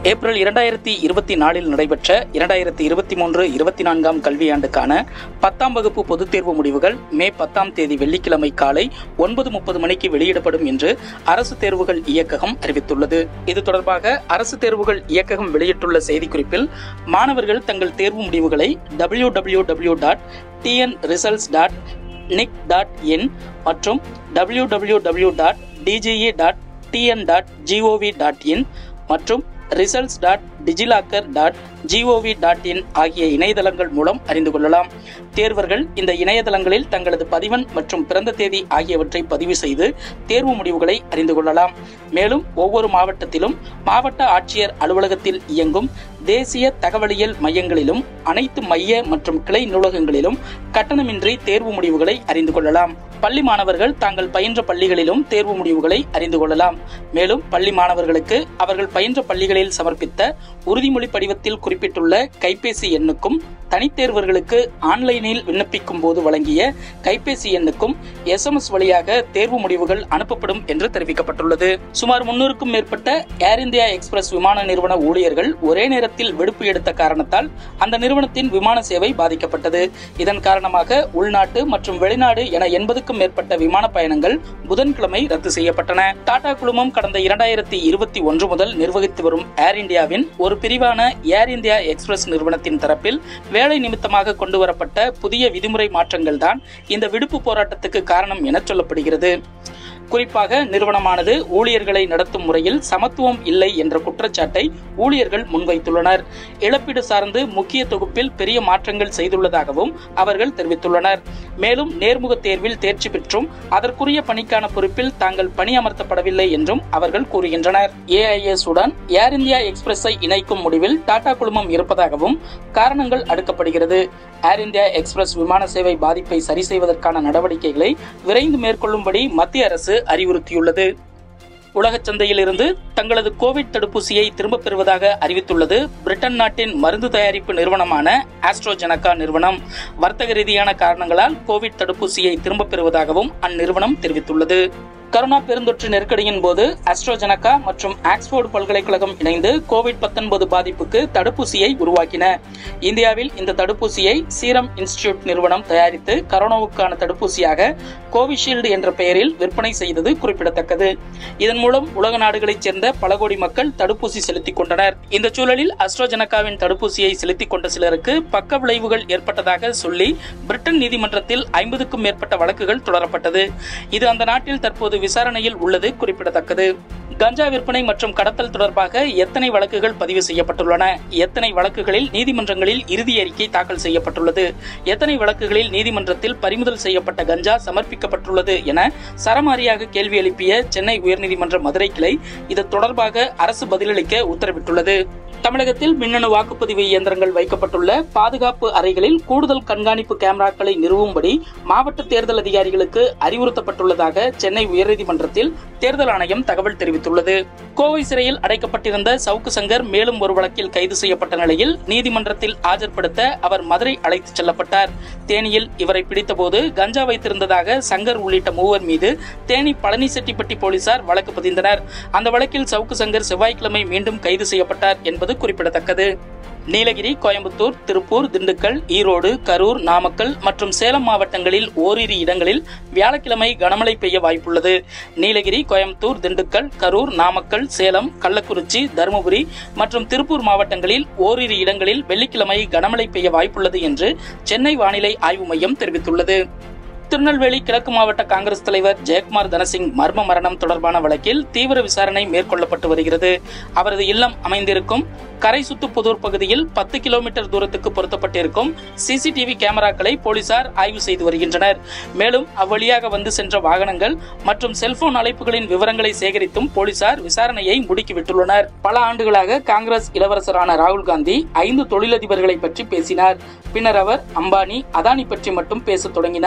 April இரண்டாயிரத்தி இருபத்தி நாலில் நடைபெற்ற இரண்டாயிரத்தி இருபத்தி மூன்று இருபத்தி நான்காம் கல்வியாண்டுக்கான பத்தாம் வகுப்பு பொதுத் தேர்வு முடிவுகள் மே பத்தாம் தேதி வெள்ளிக்கிழமை காலை ஒன்பது முப்பது மணிக்கு வெளியிடப்படும் என்று அரசு தேர்வுகள் இயக்ககம் அறிவித்துள்ளது இது தொடர்பாக அரசு தேர்வுகள் இயக்ககம் வெளியிட்டுள்ள செய்திக்குறிப்பில் மாணவர்கள் தங்கள் தேர்வு முடிவுகளை W W W dot TN results dot NIC dot in மற்றும் W W W dot DGE dot TN dot gov dot in மற்றும் results dot DigiLocker dot gov dot in ஆகிய இணையதளங்கள் மூலம் அறிந்து கொள்ளலாம் தேர்வர்கள் இந்த இணையதளங்களில் தங்களது பதிவெண் மற்றும் பிறந்த தேதி ஆகியவற்றை பதிவு செய்து தேர்வு முடிவுகளை அறிந்து கொள்ளலாம் மேலும் ஒவ்வொரு மாவட்டத்திலும் மாவட்ட ஆட்சியர் அலுவலகத்தில் இயங்கும் தேசிய தகவலியல் மையங்களிலும் அனைத்து மைய மற்றும் கிளை நூலகங்களிலும் கட்டணமின்றி தேர்வு முடிவுகளை அறிந்து கொள்ளலாம் பள்ளி மாணவர்கள் தாங்கள் பயின்ற பள்ளிகளிலும் தேர்வு முடிவுகளை அறிந்து கொள்ளலாம் மேலும் பள்ளி மாணவர்களுக்கு அவர்கள் பயின்ற பள்ளிகளில் சமர்ப்பித்த உறுதிமொழி படிவத்தில் குறிப்பிட்டுள்ள கைபேசி எண்ணுக்கும் தனித்தேர்வர்களுக்கு ஆன்லைனில் விண்ணப்பிக்கும் போது வழங்கிய கைபேசி எண்ணுக்கும் எஸ்எம்எஸ் வழியாக தேர்வு முடிவுகள் அனுப்பப்படும் என்று தெரிவிக்கப்பட்டுள்ளது சுமார் முன்னூறுக்கும் மேற்பட்ட ஏர் இந்தியா எக்ஸ்பிரஸ் விமான நிறுவன ஊழியர்கள் ஒரே நேரத்தில் விடுப்பு எடுத்த காரணத்தால் அந்த நிறுவனத்தின் விமான சேவை பாதிக்கப்பட்டது இதன் காரணமாக உள்நாட்டு மற்றும் வெளிநாடு என எண்பதுக்கும் மேற்பட்ட விமான பயணங்கள் புதன்கிழமை ரத்து செய்யப்பட்டன டாடா குழுமம் கடந்த இரண்டாயிரத்தி இருபத்தி ஒன்று முதல் நிர்வகித்து வரும் ஏர் இந்தியாவின் ஒரு பிரிவான ஏர் இந்தியா எக்ஸ்பிரஸ் நிறுவனத்தின் தரப்பில் வேலை நிமித்தமாக கொண்டு வரப்பட்ட புதிய விதிமுறை மாற்றங்கள் தான் இந்த விடுப்பு போராட்டத்துக்கு காரணம் என சொல்லப்படுகிறது குறிப்பாக நிறுவனமானது ஊழியர்களை நடத்தும் முறையில் சமத்துவம் இல்லை என்ற குற்றச்சாட்டை ஊழியர்கள் முன்வைத்துள்ளனர் இழப்பீடு சார்ந்து முக்கிய தொகுப்பில் பெரிய மாற்றங்கள் செய்துள்ளதாகவும் அவர்கள் தெரிவித்துள்ளனர் மேலும் நேர்முக தேர்வில் தேர்ச்சி பெற்றும் அதற்குரிய பணிக்கான பொறுப்பில் தாங்கள் பணியமர்த்தப்படவில்லை என்றும் அவர்கள் கூறுகின்றனர் ஏஐஎஸ் உடன் ஏர் இந்தியா எக்ஸ்பிரஸை இணைக்கும் முடிவில் டாடா குழுமம் இருப்பதாகவும் காரணங்கள் அடுக்கப்படுகிறது ஏர் இந்தியா எக்ஸ்பிரஸ் விமான சேவை பாதிப்பை சரி செய்வதற்கான நடவடிக்கைகளை விரைந்து மேற்கொள்ளும்படி மத்திய அரசு அறிவுறுத்தியுள்ளது உலகச் சந்தையில் இருந்து தங்களது கோவிட் தடுப்பூசியை திரும்பப் பெறுவதாக அறிவித்துள்ளது பிரிட்டன் நாட்டின் மருந்து தயாரிப்பு நிறுவனமான ஆஸ்ட்ரோஜெனகா நிறுவனம் வர்த்தக ரீதியான காரணங்களால் கோவிட் தடுப்பூசியை திரும்பப் பெறுவதாகவும் அந்நிறுவனம் தெரிவித்துள்ளது கரோனா பெருந்தொற்று நெருக்கடியின் போது அஸ்ட்ரோஜெனகா மற்றும் ஆக்ஸ்போர்டு பல்கலைக்கழகம் இணைந்து கோவிட் 19 பாதிப்புக்கு தடுப்பூசியை உருவாக்கின இந்தியாவில் இந்த தடுப்பூசியை சீரம் இன்ஸ்டிடியூட் நிறுவனம் தயாரித்து கரோனாவுக்கான தடுப்பூசியாக கோவிஷீல்டு என்ற பெயரில் விற்பனை செய்தது குறிப்பிடத்தக்கது இதன் மூலம் உலக நாடுகளைச் சேர்ந்த பல கோடி மக்கள் தடுப்பூசி செலுத்திக் கொண்டனர் இந்த சூழலில் அஸ்ட்ரோஜெனகாவின் தடுப்பூசியை செலுத்திக் கொண்ட சிலருக்கு பக்க விளைவுகள் ஏற்பட்டதாக சொல்லி பிரிட்டன் நீதிமன்றத்தில் ஐம்பதுக்கும் மேற்பட்ட வழக்குகள் தொடரப்பட்டது இது அந்த நாட்டில் தற்போது விசாரணையில் உள்ளது குறிப்பிடத்தக்கது கஞ்சா விற்பனை மற்றும் கடத்தல் தொடர்பாக எத்தனை வழக்குகள் பதிவு செய்யப்பட்டுள்ளன எத்தனை வழக்குகளில் நீதிமன்றங்களில் இறுதி அறிக்கை தாக்கல் செய்யப்பட்டுள்ளது எத்தனை வழக்குகளில் நீதிமன்றத்தில் பறிமுதல் செய்யப்பட்ட கஞ்சா சமர்ப்பிக்கப்பட்டுள்ளது என சரமாரியாக கேள்வி எழுப்பிய சென்னை உயர்நீதிமன்ற மதுரை கிளை இது தொடர்பாக அரசு பதிலளிக்க உத்தரவிட்டுள்ளது தமிழகத்தில் மின்னணு வாக்குப்பதிவு இயந்திரங்கள் வைக்கப்பட்டுள்ள பாதுகாப்பு அறைகளில் கூடுதல் கண்காணிப்பு கேமராக்களை நிறுவும்படி மாவட்ட தேர்தல் அதிகாரிகளுக்கு அறிவுறுத்தப்பட்டுள்ளதாக சென்னை உயர்நீதிமன்றத்தில் தேர்தல் ஆணையம் தகவல் தெரிவித்துள்ளது கோவை சிறையில் அடைக்கப்பட்டிருந்த சவுக்கு சங்கர் மேலும் ஒரு வழக்கில் கைது செய்யப்பட்ட நிலையில் நீதிமன்றத்தில் ஆஜர்படுத்த அவர் மதுரை அழைத்துச் செல்லப்பட்டார் தேனியில் இவரை பிடித்தபோது கஞ்சா வைத்திருந்ததாக சங்கர் உள்ளிட்ட மூவர் மீது தேனி பழனிசெட்டிப்பட்டி போலீசார் வழக்கு பதிந்தனர் அந்த வழக்கில் சவுக்கு சங்கர் செவ்வாய்க்கிழமை மீண்டும் கைது செய்யப்பட்டார் என்பது குறிப்பிடத்தக்கது நீலகிரி கோயம்புத்தூர் திருப்பூர் திண்டுக்கல் ஈரோடு கரூர் நாமக்கல் மற்றும் சேலம் மாவட்டங்களில் ஓரிரு இடங்களில் வியாழக்கிழமை கனமழை பெய்ய வாய்ப்புள்ளது நீலகிரி கோயம்புத்தூர் திண்டுக்கல் கரூர் நாமக்கல் சேலம் கள்ளக்குறிச்சி தருமபுரி மற்றும் திருப்பூர் மாவட்டங்களில் ஓரிரு இடங்களில் வெள்ளிக்கிழமை கனமழை பெய்ய வாய்ப்புள்ளது என்று சென்னை வானிலை ஆய்வு மையம் தெரிவித்துள்ளது திருநெல்வேலி கிழக்கு மாவட்ட காங்கிரஸ் தலைவர் ஜெயக்குமார் தனசிங் மர்ம மரணம் தொடர்பான வழக்கில் தீவிர விசாரணை மேற்கொள்ளப்பட்டு வருகிறது அவரது இல்லம் அமைந்திருக்கும் கரைசுத்துப்புதூர் பகுதியில் பத்து கிலோமீட்டர் தூரத்துக்கு பொருத்தப்பட்டிருக்கும் சிசிடிவி கேமராக்களை போலீசார் ஆய்வு செய்து வருகின்றனர் மேலும் அவ்வழியாக வந்து சென்ற வாகனங்கள் மற்றும் செல்போன் அழைப்புகளின் விவரங்களை சேகரித்தும் போலீசார் விசாரணையை முடுக்கிவிட்டுள்ளனர் பல ஆண்டுகளாக காங்கிரஸ் இளவரசரான ராகுல் காந்தி ஐந்து தொழிலதிபர்களை பற்றி பேசினார் பின்னர் அவர் அம்பானி அதானி பற்றி மட்டும் பேசத் தொடங்கினார்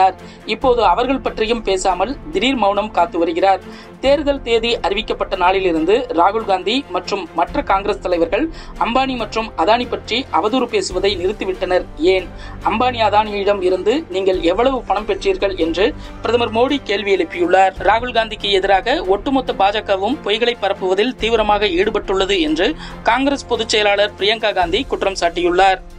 இப்போது அவர்கள் பற்றியும் பேசாமல் திடீர் மௌனம் காத்து வருகிறார் தேர்தல் தேதி அறிவிக்கப்பட்ட நாளிலிருந்து ராகுல் காந்தி மற்றும் மற்ற காங்கிரஸ் தலைவர்கள் அம்பானி மற்றும் அதானி பற்றி அவதூறு பேசுவதை நிறுத்திவிட்டனர் ஏன் அம்பானி அதானியிடம் இருந்து நீங்கள் எவ்வளவு பணம் பெற்றீர்கள் என்று பிரதமர் மோடி கேள்வி எழுப்பியுள்ளார் ராகுல் காந்திக்கு எதிராக ஒட்டுமொத்த பாஜகவும் பொய்களை பரப்புவதில் தீவிரமாக ஈடுபட்டுள்ளது என்று காங்கிரஸ் பொதுச் செயலாளர் பிரியங்கா காந்தி குற்றம் சாட்டியுள்ளார்